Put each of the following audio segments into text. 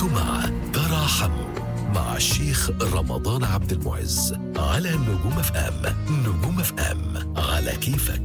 انتم مع تراحموا مع الشيخ رمضان عبد المعز على نجوم اف ام نجوم اف ام على كيفك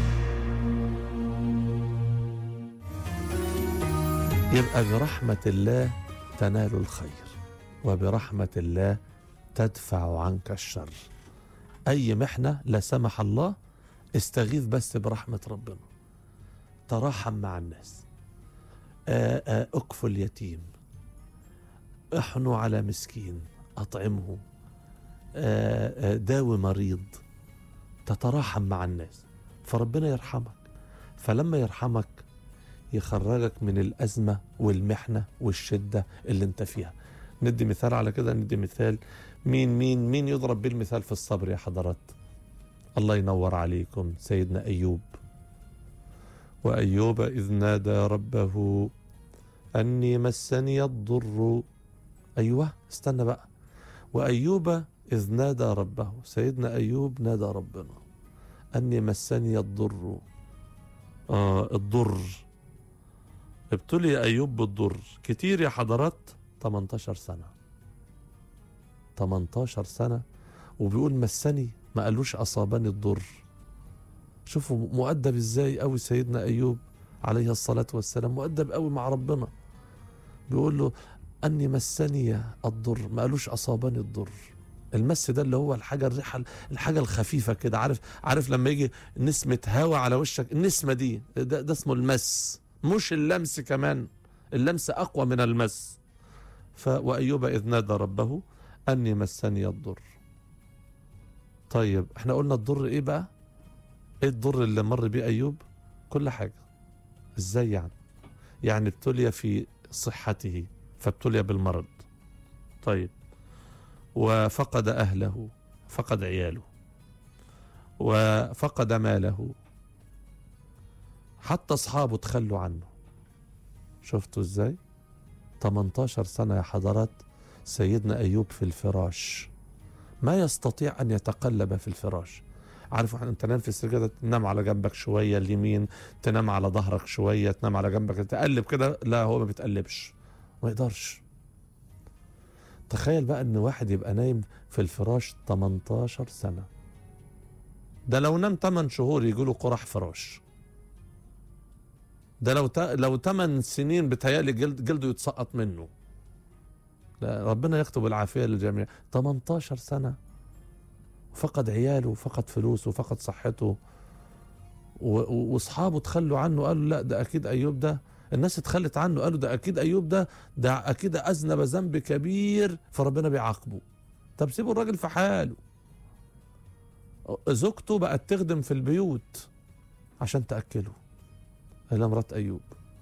يبقى برحمة الله تنال الخير وبرحمة الله تدفع عنك الشر أي محنة لا سمح الله استغيث بس برحمة ربنا تراحم مع الناس آآ آآ اكفل يتيم احنوا على مسكين أطعمه آآ آآ داوي مريض تتراحم مع الناس فربنا يرحمك فلما يرحمك يخرجك من الأزمة والمحنة والشدة اللي انت فيها ندي مثال على كده ندي مثال مين مين مين يضرب بالمثال في الصبر يا حضرات الله ينور عليكم سيدنا أيوب وأيوب إذ نادى ربه أني مسني الضر أيوة استنى بقى وأيوب إذ نادى ربه سيدنا أيوب نادى ربنا أني مسني الضر آه الضر ابتلي أيوب بالضر كتير يا حضرات 18 سنة 18 سنة وبيقول مسني ما قالوش أصابني الضر شوفوا مؤدب ازاي قوي سيدنا أيوب عليه الصلاة والسلام مؤدب قوي مع ربنا بيقول له أني مسني الضر ما قالوش أصابني الضر المس ده اللي هو الحاجة الريحة الحاجة الخفيفة كده عارف عارف لما يجي نسمة هوا على وشك النسمة دي ده, ده اسمه المس مش اللمس كمان اللمس أقوى من المس ف وأيوب إذ نادى ربه أني مسني الضر طيب احنا قلنا الضر ايه بقى ايه الضر اللي مر بيه أيوب كل حاجة ازاي يعني يعني ابتلي في صحته فابتلي بالمرض طيب وفقد أهله فقد عياله وفقد ماله حتى أصحابه تخلوا عنه شفتوا ازاي 18 سنة يا حضرات سيدنا أيوب في الفراش ما يستطيع أن يتقلب في الفراش عارف انت تنام في السجادة تنام على جنبك شوية اليمين تنام على ظهرك شوية تنام على جنبك تقلب كده لا هو ما بيتقلبش ما يقدرش تخيل بقى ان واحد يبقى نايم في الفراش 18 سنة ده لو نام 8 شهور يجيله قرح فراش ده لو ت... لو 8 سنين بتهيألي جلد جلده يتسقط منه لا ربنا يكتب العافية للجميع 18 سنة فقد عياله فقد فلوسه فقد صحته و... واصحابه تخلوا عنه قالوا لا ده اكيد ايوب ده الناس اتخلت عنه قالوا ده اكيد ايوب ده ده اكيد اذنب ذنب كبير فربنا بيعاقبه طب سيبوا الراجل في حاله زوجته بقت تخدم في البيوت عشان تاكله الى مرات ايوب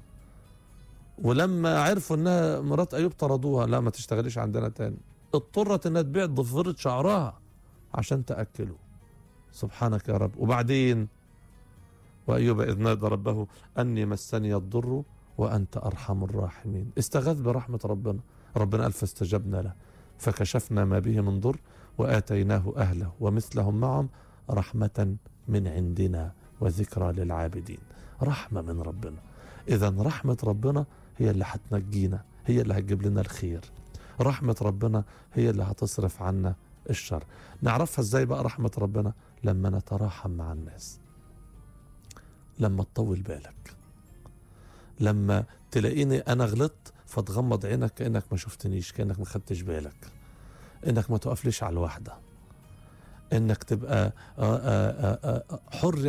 ولما عرفوا انها مرات ايوب طردوها لا ما تشتغليش عندنا تاني اضطرت انها تبيع ضفيره شعرها عشان تاكله سبحانك يا رب وبعدين وايوب اذ نادى ربه اني مسني الضر وانت ارحم الراحمين استغاث برحمه ربنا ربنا قال فاستجبنا له فكشفنا ما به من ضر واتيناه اهله ومثلهم معهم رحمه من عندنا وذكرى للعابدين رحمه من ربنا اذا رحمه ربنا هي اللي هتنجينا هي اللي هتجيب لنا الخير رحمه ربنا هي اللي هتصرف عنا الشر نعرفها ازاي بقى رحمه ربنا لما نتراحم مع الناس لما تطول بالك لما تلاقيني انا غلطت فتغمض عينك كانك ما شفتنيش كانك ما خدتش بالك انك ما تقفليش على الواحده انك تبقى حر